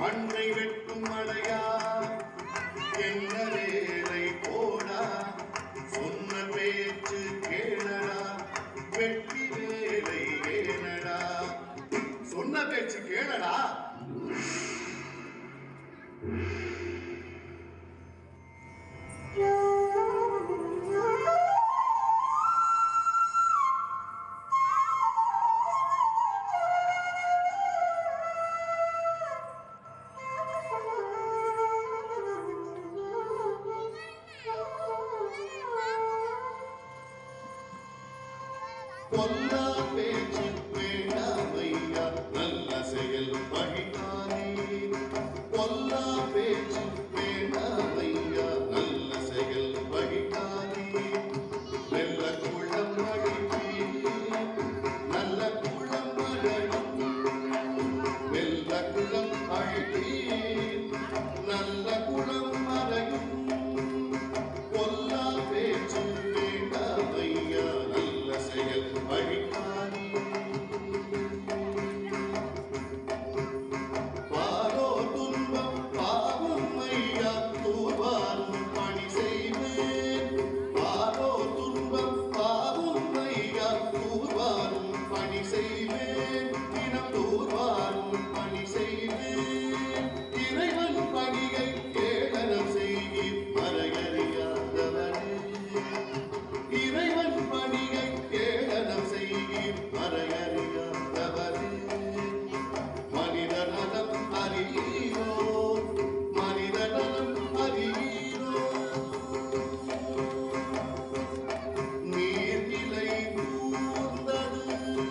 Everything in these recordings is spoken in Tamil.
மண்ணை வெட்டும் மழையா என்ன வேலை போடா சொன்ன பேச்சு கேளடா வெட்டி வேலை ஏனடா சொன்ன பேச்சு கேளடா பொல்லா பேச்சு வேண்டாமையா நல்ல செயல் பழித்தானே பொல்லா பேச்சு வேண்டாமையா நல்ல செயல் பழித்தானே நல்ல குளம் அழைப்பே நல்ல குளம் அழைக்கும் வெல்ல குளம் அழைப்பே நல்ல குளம் மறையும் பொல்லா பேச்சு வேண்டாமையா நல்ல செயல் வழிகாணி பாரோ துன்பம் பாவம் ஐயா தூவாரும் பணி செய்வேன் பாரோ துன்பம் பாவம் ஐயா தூவாரும் பணி செய்வேன் தினம் தூவாரும் பணி செய்வேன் இறைவன் பணியை கேளனம் செய்கிறேன் மறையறியாதவனே இறைவன் பணியை கேளனம் செய்கிறேன் மறையறியாதவனே மனித நலம் அறியீரோ மனித நலம் அறியீரோ நீர்நிலை கூர்ந்தது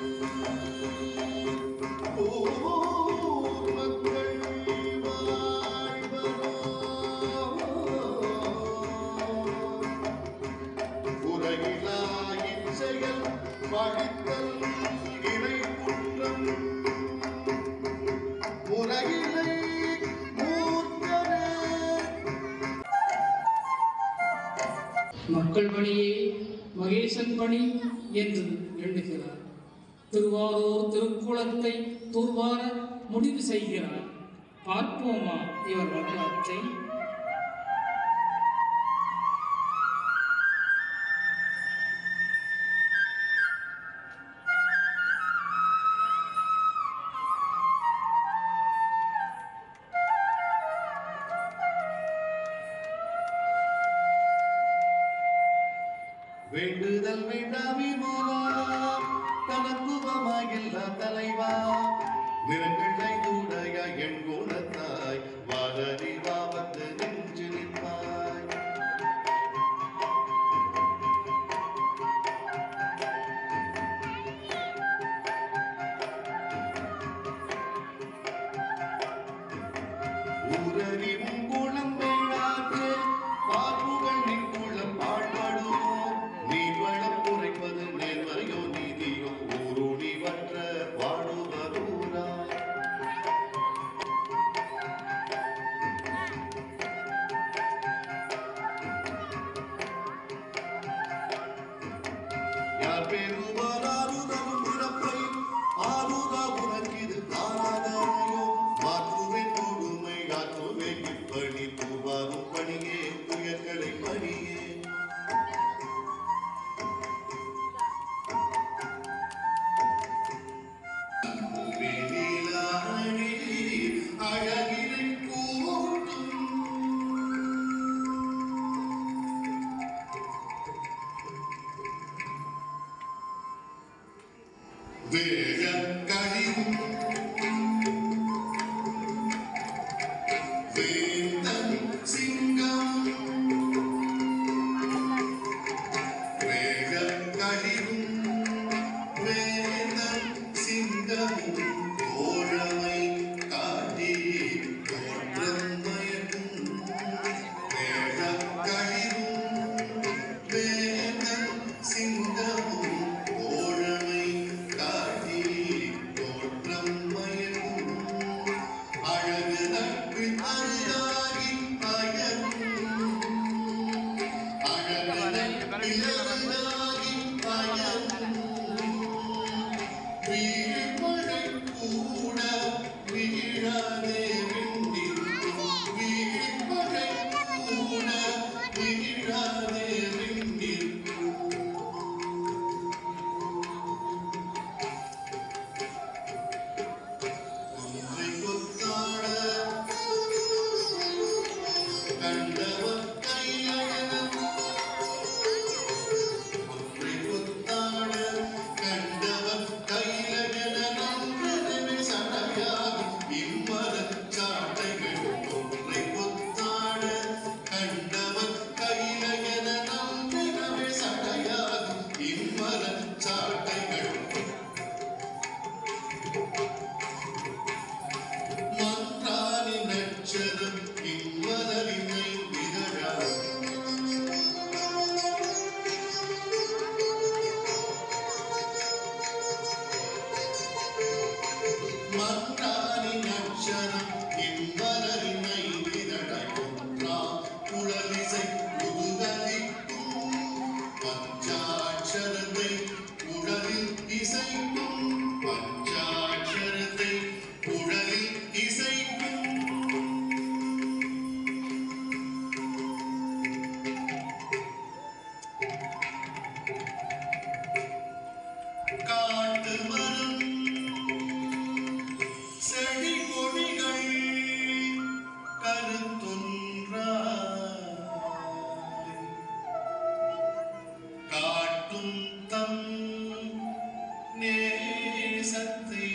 ஊர் மக்கள் வாழ்வரோ உலகிலா இச்செயல் பழித்தல் இறை குற்றம் முறையிலை மூர்க்கரே மக்கள் பணியே மகேசன் பணி என்று எண்ணுகிறார் திருவாரூர் திருக்குளத்தை தூர்வார முடிவு செய்கிறார் பார்ப்போமா இவர் வரலாற்றை வேண்டுதல் வேண்டாமே போலா தனக்குவமாயில்லா தலைவா நிறங்களை தூடைய என் குணத்தாய் வாரறிவா வந்து நெஞ்சு நிற்பாய் ஊரறிவும் குளம் வேளாற்று பார்ப்புகள் நின் குளம் பாழ்படுமோ நீர் வளம் குறைப்பது நேர்வரையோ நீதியோ ஊரோடி வற்ற வாடுவதூரா யார் பெறுவார் ஆறுதலும் பிறப்பை ஆறுதா உனக்கு இது தாராதனையோ மாற்றுவேன் கொடுமை ஆற்றுவேன் இப்ப அச்சரம் இன்மதலினை விதழா மன்றானின் அச்சரம் இன்மதலினை விதழா ஒன்றா குழலிசை முதுகலிக்கும் பஞ்சாட்சரத்தை உடலில் இசைக்கும் பஞ்சாட்சரத்தை உடலில் இசைக்கும் காட்டு மரம் செடி கொடிகள் கருத்தொன்றாய் காட்டும் தம் நேசத்தை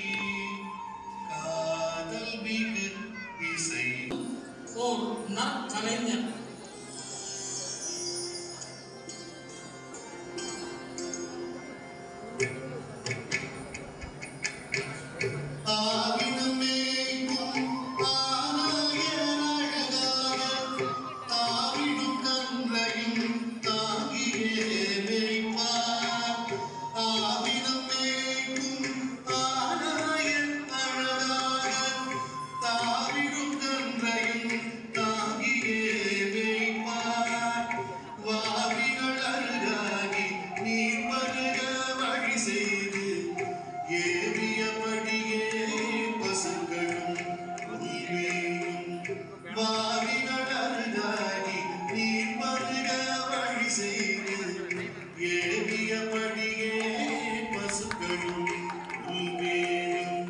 காதல் மிகு இசை ஓர் நற்கலைஞர் ஆவினமேய்க்கும் ஆனாயனழகாக தாவிடும் கன்றையும் தாங்கியே மேய்ப்பார். ஆவினமேய்க்கும் ஆனாயன் அழகாக தாவிடும் கன்றையும் தாங்கியே மேய்ப்பார். வாவிகள் அருகாகி நீர் வருக வழி செய்து ஏவியபடியே பசுக்களும் உயிரேயும் வாவிகள் அருகாகி நீர் வருக வழி செய்து ஏவியபடியே பசுக்களும் உயிரேயும்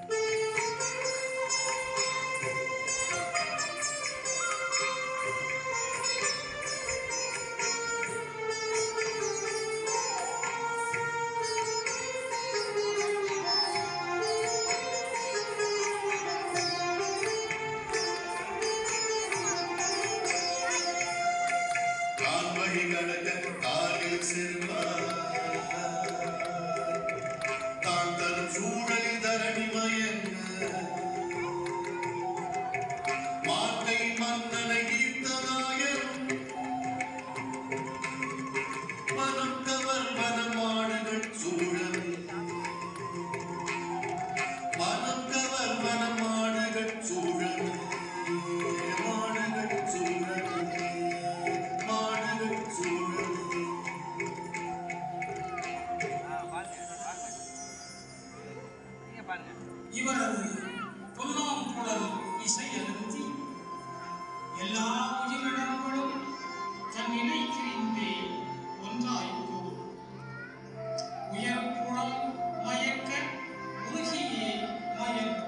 கால்வழி கடக்க காலில் செல்வார் தான் தரும் சூழலை தரணி மயங்க மாட்டை மன்னனை ஈர்த்ததாயம் மனம் கவர் வனமாடுகள் சூழல் மனம் கவர் வனமாடுகள் சூழல் மாடுகள் சூழல் மாடுகள் சூழல் இவரது பொன்னாம் குடல் இசையழுத்தி எல்லா உயிரினங்களும் தன் இணைக்கின்றே ஒன்றாய் கூடும் உயர் குழல் மயக்க உருகியே மயங்கும்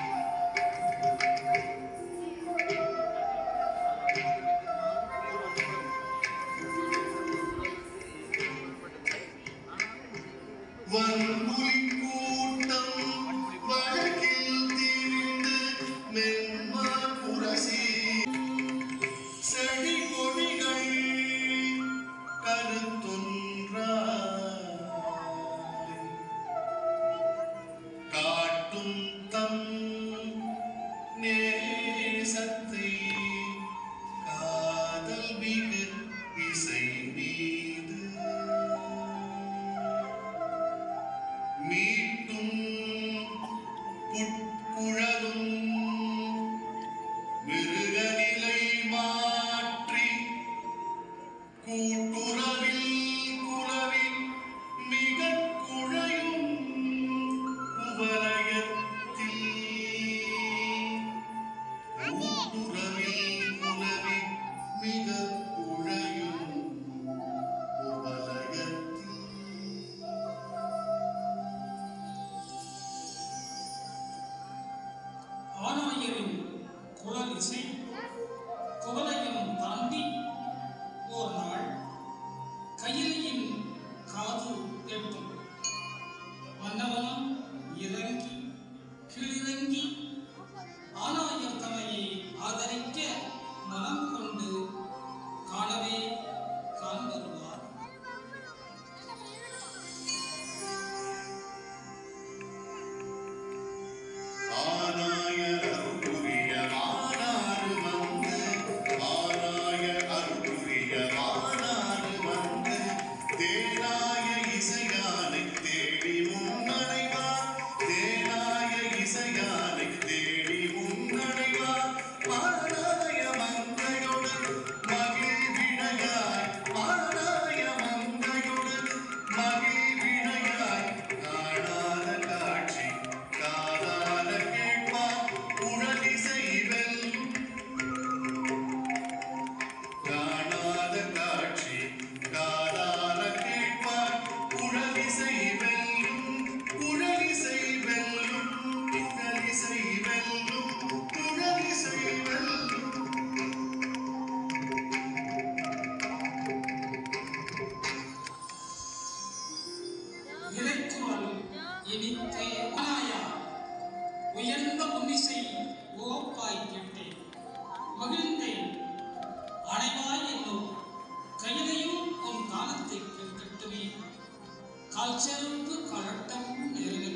மானா இறைக்குறள் இனித்தே ஆனாயா உயர்ந்த முன்னிசை ஓப்பாய் கேட்டேன் மகிழ்ந்தேன் அடைவாய் என்னும் கையிலையும் உன் காலத்தை கேட்கட்டுமே கால் செருப்பு கழட்டவும் நேரிட